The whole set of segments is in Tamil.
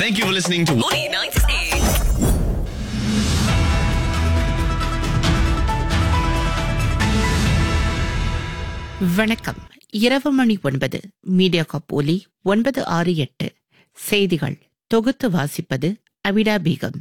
Thank you for listening to Morning 98. வணக்கம் இரவு மணி ஒன்பது மீடியா காப் ஒலி ஒன்பது ஆறு எட்டு செய்திகள் தொகுத்து வாசிப்பது அபிடா பேகம்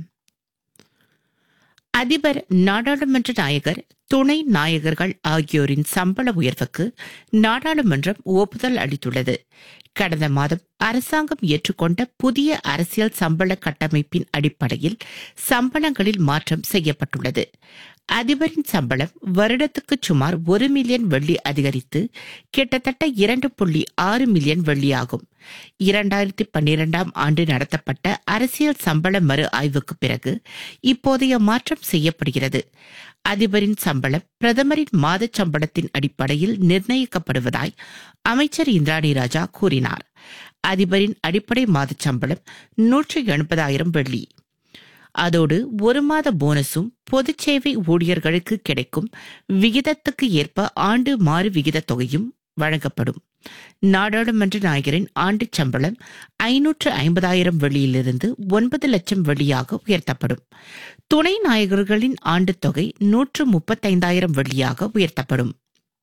அதிபர் நாடாளுமன்ற நாயகர் துணை நாயகர்கள் ஆகியோரின் சம்பள உயர்வுக்கு நாடாளுமன்றம் ஒப்புதல் அளித்துள்ளது கடந்த மாதம் அரசாங்கம் ஏற்றுக்கொண்ட புதிய அரசியல் சம்பள கட்டமைப்பின் அடிப்படையில் சம்பளங்களில் மாற்றம் செய்யப்பட்டுள்ளது அதிபரின் சம்பளம் வருடத்துக்கு சுமார் ஒரு மில்லியன் வெள்ளி அதிகரித்து கிட்டத்தட்ட இரண்டு புள்ளி ஆறு மில்லியன் வெள்ளியாகும் இரண்டாயிரத்தி பன்னிரெண்டாம் ஆண்டு நடத்தப்பட்ட அரசியல் சம்பள மறு ஆய்வுக்கு பிறகு இப்போதைய மாற்றம் செய்யப்படுகிறது அதிபரின் சம்பளம் பிரதமரின் மாதச் சம்பளத்தின் அடிப்படையில் நிர்ணயிக்கப்படுவதாய் அமைச்சர் இந்திராணி ராஜா கூறினார் அதிபரின் அடிப்படை மாதச் சம்பளம் நூற்று எண்பதாயிரம் வெள்ளி அதோடு ஒரு மாத போனஸும் பொதுச் சேவை ஊழியர்களுக்கு கிடைக்கும் விகிதத்துக்கு ஏற்ப ஆண்டு மாறு விகித தொகையும் வழங்கப்படும் நாடாளுமன்ற நாயகரின் ஆண்டு சம்பளம் ஐநூற்று ஐம்பதாயிரம் வெள்ளியிலிருந்து ஒன்பது லட்சம் வெள்ளியாக உயர்த்தப்படும் துணை நாயகர்களின் ஆண்டு தொகை நூற்று முப்பத்தைந்தாயிரம் வெள்ளியாக உயர்த்தப்படும்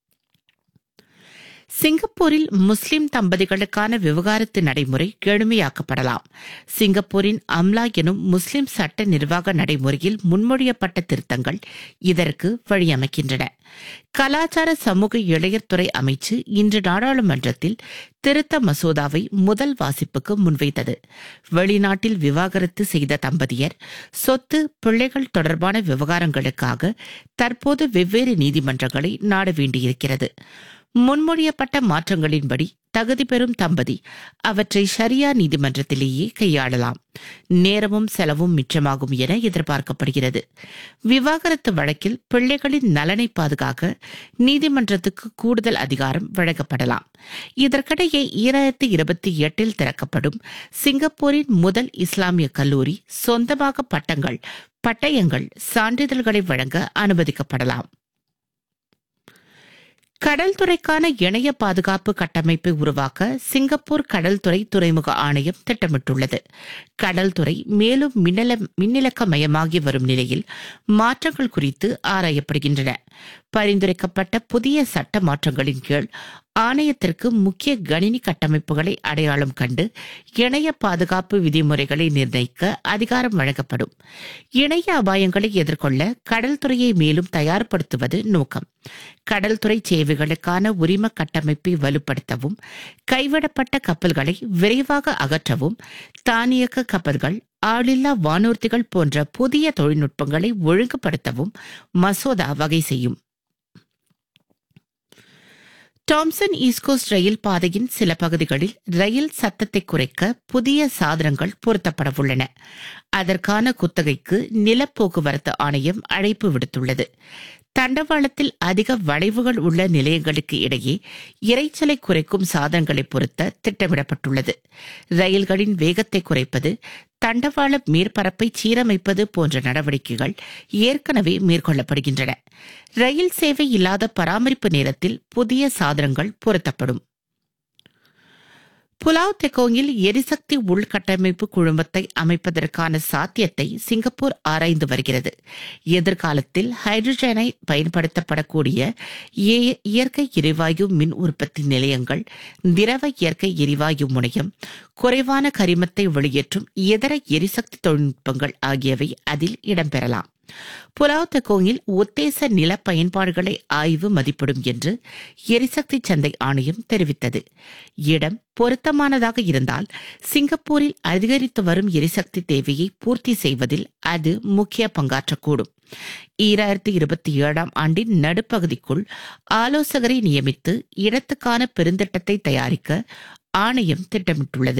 சிங்கப்பூரில் முஸ்லிம் தம்பதிகளுக்கான விவகாரத்து நடைமுறை எளிமையாக்கப்படலாம் சிங்கப்பூரின் அம்லா எனும் முஸ்லிம் சட்ட நிர்வாக நடைமுறையில் முன்மொழியப்பட்ட திருத்தங்கள் இதற்கு வழியமைக்கின்றன கலாச்சார சமூக இளையர் துறை அமைச்சு இன்று நாடாளுமன்றத்தில் திருத்த மசோதாவை முதல் வாசிப்புக்கு முன்வைத்தது வெளிநாட்டில் விவாகரத்து செய்த தம்பதியர் சொத்து பிள்ளைகள் தொடர்பான விவகாரங்களுக்காக தற்போது வெவ்வேறு நீதிமன்றங்களை நாட வேண்டியிருக்கிறது முன்மொழியப்பட்ட மாற்றங்களின்படி தகுதி பெறும் தம்பதி அவற்றை ஷரியா நீதிமன்றத்திலேயே கையாளலாம் நேரமும் செலவும் மிச்சமாகும் என எதிர்பார்க்கப்படுகிறது விவாகரத்து வழக்கில் பிள்ளைகளின் நலனை பாதுகாக்க நீதிமன்றத்துக்கு கூடுதல் அதிகாரம் வழங்கப்படலாம் இதற்கிடையே ஈராயிரத்தி இருபத்தி எட்டில் திறக்கப்படும் சிங்கப்பூரின் முதல் இஸ்லாமிய கல்லூரி சொந்தமாக பட்டங்கள் பட்டயங்கள் சான்றிதழ்களை வழங்க அனுமதிக்கப்படலாம் கடல்துறைக்கான இணைய பாதுகாப்பு கட்டமைப்பை உருவாக்க சிங்கப்பூர் கடல்துறை துறைமுக ஆணையம் திட்டமிட்டுள்ளது கடல்துறை மேலும் மின்னல மின்னிலக்கமயமாகி வரும் நிலையில் மாற்றங்கள் குறித்து ஆராயப்படுகின்றன பரிந்துரைக்கப்பட்ட புதிய சட்ட மாற்றங்களின் கீழ் ஆணையத்திற்கு முக்கிய கணினி கட்டமைப்புகளை அடையாளம் கண்டு இணைய பாதுகாப்பு விதிமுறைகளை நிர்ணயிக்க அதிகாரம் வழங்கப்படும் இணைய அபாயங்களை எதிர்கொள்ள கடல்துறையை மேலும் தயார்படுத்துவது நோக்கம் கடல்துறை சேவைகளுக்கான உரிம கட்டமைப்பை வலுப்படுத்தவும் கைவிடப்பட்ட கப்பல்களை விரைவாக அகற்றவும் தானியக்க கப்பல்கள் ஆளில்லா வானூர்திகள் போன்ற புதிய தொழில்நுட்பங்களை ஒழுங்குபடுத்தவும் மசோதா வகை செய்யும் டாம்சன் ஈஸ்கோஸ்ட் ரயில் பாதையின் சில பகுதிகளில் ரயில் சத்தத்தை குறைக்க புதிய சாதனங்கள் பொருத்தப்பட உள்ளன அதற்கான குத்தகைக்கு நிலப்போக்குவரத்து ஆணையம் அழைப்பு விடுத்துள்ளது தண்டவாளத்தில் அதிக வளைவுகள் உள்ள நிலையங்களுக்கு இடையே இரைச்சலை குறைக்கும் சாதனங்களை பொருத்த திட்டமிடப்பட்டுள்ளது ரயில்களின் வேகத்தை குறைப்பது தண்டவாள மேற்பரப்பை சீரமைப்பது போன்ற நடவடிக்கைகள் ஏற்கனவே மேற்கொள்ளப்படுகின்றன ரயில் சேவை இல்லாத பராமரிப்பு நேரத்தில் புதிய சாதனங்கள் பொருத்தப்படும் புலாவ் தெக்கோங்கில் எரிசக்தி உள்கட்டமைப்பு குழுமத்தை அமைப்பதற்கான சாத்தியத்தை சிங்கப்பூர் ஆராய்ந்து வருகிறது எதிர்காலத்தில் ஹைட்ரஜனை பயன்படுத்தப்படக்கூடிய இய- இயற்கை எரிவாயு மின் உற்பத்தி நிலையங்கள் திரவ இயற்கை எரிவாயு முனையம் குறைவான கரிமத்தை வெளியேற்றும் இதர எரிசக்தி தொழில்நுட்பங்கள் ஆகியவை அதில் இடம்பெறலாம் புலாவ் தெக்கோங்கில் உத்தேச நில பயன்பாடுகளை ஆய்வு மதிப்பிடும் என்று எரிசக்தி சந்தை ஆணையம் தெரிவித்தது இடம் பொருத்தமானதாக இருந்தால் சிங்கப்பூரில் அதிகரித்து வரும் எரிசக்தி தேவையை பூர்த்தி செய்வதில் அது முக்கிய பங்காற்றக்கூடும் ஈராயிரத்தி இருபத்தி ஏழாம் ஆண்டின் நடுப்பகுதிக்குள் ஆலோசகரை நியமித்து இடத்துக்கான பெருந்திட்டத்தை தயாரிக்க ஆணையம் திட்டமிட்டுள்ளது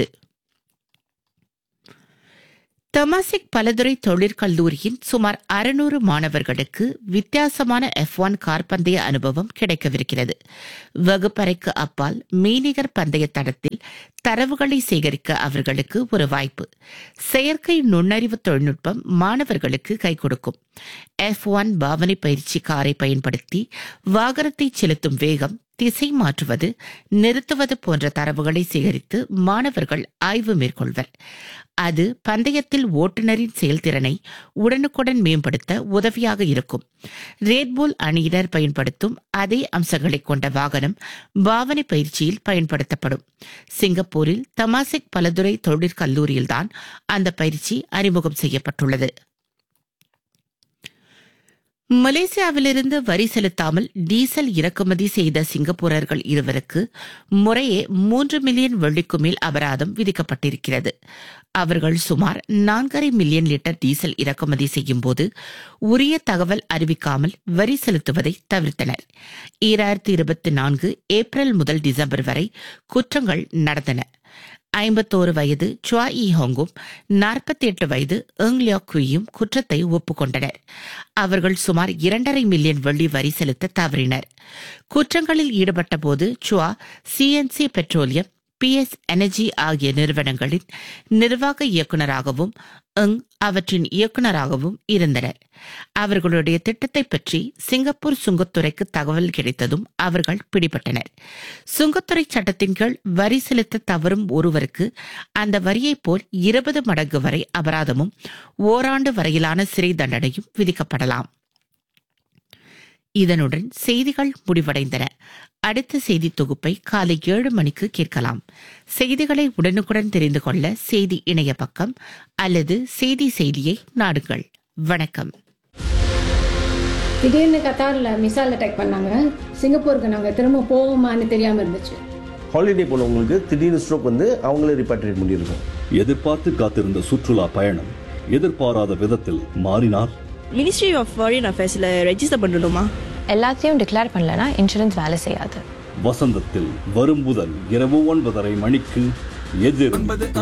தெமாசிக் பலதுறை தொழிற்கல்லூரியின் சுமார் அறுநூறு மாணவர்களுக்கு வித்தியாசமான எஃப் ஒன் கார் பந்தய அனுபவம் கிடைக்கவிருக்கிறது வகுப்பறைக்கு அப்பால் மெய்நிகர் பந்தய தடத்தில் தரவுகளை சேகரிக்க அவர்களுக்கு ஒரு வாய்ப்பு செயற்கை நுண்ணறிவு தொழில்நுட்பம் மாணவர்களுக்கு கை கொடுக்கும் எஃப் ஒன் பாவனை பயிற்சி காரை பயன்படுத்தி வாகனத்தை செலுத்தும் வேகம் திசை மாற்றுவது நிறுத்துவது போன்ற தரவுகளை சேகரித்து மாணவர்கள் ஆய்வு மேற்கொள்வர் அது பந்தயத்தில் ஓட்டுநரின் செயல்திறனை உடனுக்குடன் மேம்படுத்த உதவியாக இருக்கும் ரேட்போல் அணியினர் பயன்படுத்தும் அதே அம்சங்களை கொண்ட வாகனம் பாவனை பயிற்சியில் பயன்படுத்தப்படும் சிங்கப்பூரில் தமாசிக் பலதுறை தொழிற்கல்லூரியில்தான் அந்த பயிற்சி அறிமுகம் செய்யப்பட்டுள்ளது மலேசியாவிலிருந்து வரி செலுத்தாமல் டீசல் இறக்குமதி செய்த சிங்கப்பூரர்கள் இருவருக்கு முறையே மூன்று மில்லியன் வெள்ளிக்கு மேல் அபராதம் விதிக்கப்பட்டிருக்கிறது அவர்கள் சுமார் நான்கரை மில்லியன் லிட்டர் டீசல் இறக்குமதி செய்யும் போது உரிய தகவல் அறிவிக்காமல் வரி செலுத்துவதை தவிர்த்தனர் ஈராயிரத்தி இருபத்தி நான்கு ஏப்ரல் முதல் டிசம்பர் வரை குற்றங்கள் நடந்தன ஐம்பத்தோரு வயது சுவா இ ஹோங்கும் நாற்பத்தி எட்டு வயது எங் குயும் குற்றத்தை ஒப்புக்கொண்டனர் அவர்கள் சுமார் இரண்டரை மில்லியன் வெள்ளி வரி செலுத்த தவறினர் குற்றங்களில் ஈடுபட்ட போது சுவா சிஎன்சி பெட்ரோலியம் பிஎஸ் எனர்ஜி ஆகிய நிறுவனங்களின் நிர்வாக இயக்குநராகவும் எங் அவற்றின் இயக்குநராகவும் இருந்தனர் அவர்களுடைய திட்டத்தை பற்றி சிங்கப்பூர் சுங்கத்துறைக்கு தகவல் கிடைத்ததும் அவர்கள் பிடிபட்டனர் சுங்கத்துறை சட்டத்தின் கீழ் வரி செலுத்த தவறும் ஒருவருக்கு அந்த வரியைப் போல் இருபது மடங்கு வரை அபராதமும் ஓராண்டு வரையிலான சிறை தண்டனையும் விதிக்கப்படலாம் இதனுடன் செய்திகள் முடிவடைந்தன அடுத்த செய்தி தொகுப்பை காலை ஏழு மணிக்கு கேட்கலாம் செய்திகளை உடனுக்குடன் தெரிந்து கொள்ள செய்தி இணைய பக்கம் அல்லது செய்தி செய்தியை நாடுங்கள் வணக்கம் திடீர்னு கத்தாரில் மிசைல் அட்டாக் பண்ணாங்க சிங்கப்பூருக்கு நாங்கள் திரும்ப போவோமான்னு தெரியாமல் இருந்துச்சு ஹாலிடே போனவங்களுக்கு திடீர்னு ஸ்ட்ரோக் வந்து அவங்களே ரிப்பாட்ரியேட் பண்ணியிருக்கோம் எதிர்பார்த்து காத்திருந்த சுற்றுலா பயணம் எதிர்பாராத விதத்தில் மாறினால் மினிஸ்ட்ரி ஆஃப் ஃபாரின் அஃபேர்ஸில் ரெஜிஸ்டர் பண்ணணுமா எல்லாத்தையும் டிக்ளேர் பண்ணலனா இன்சூரன்ஸ் வேலை செய்யாது வசந்தத்தில் வரும் முதல் இரவு ஒன்பதரை மணிக்கு எதிர்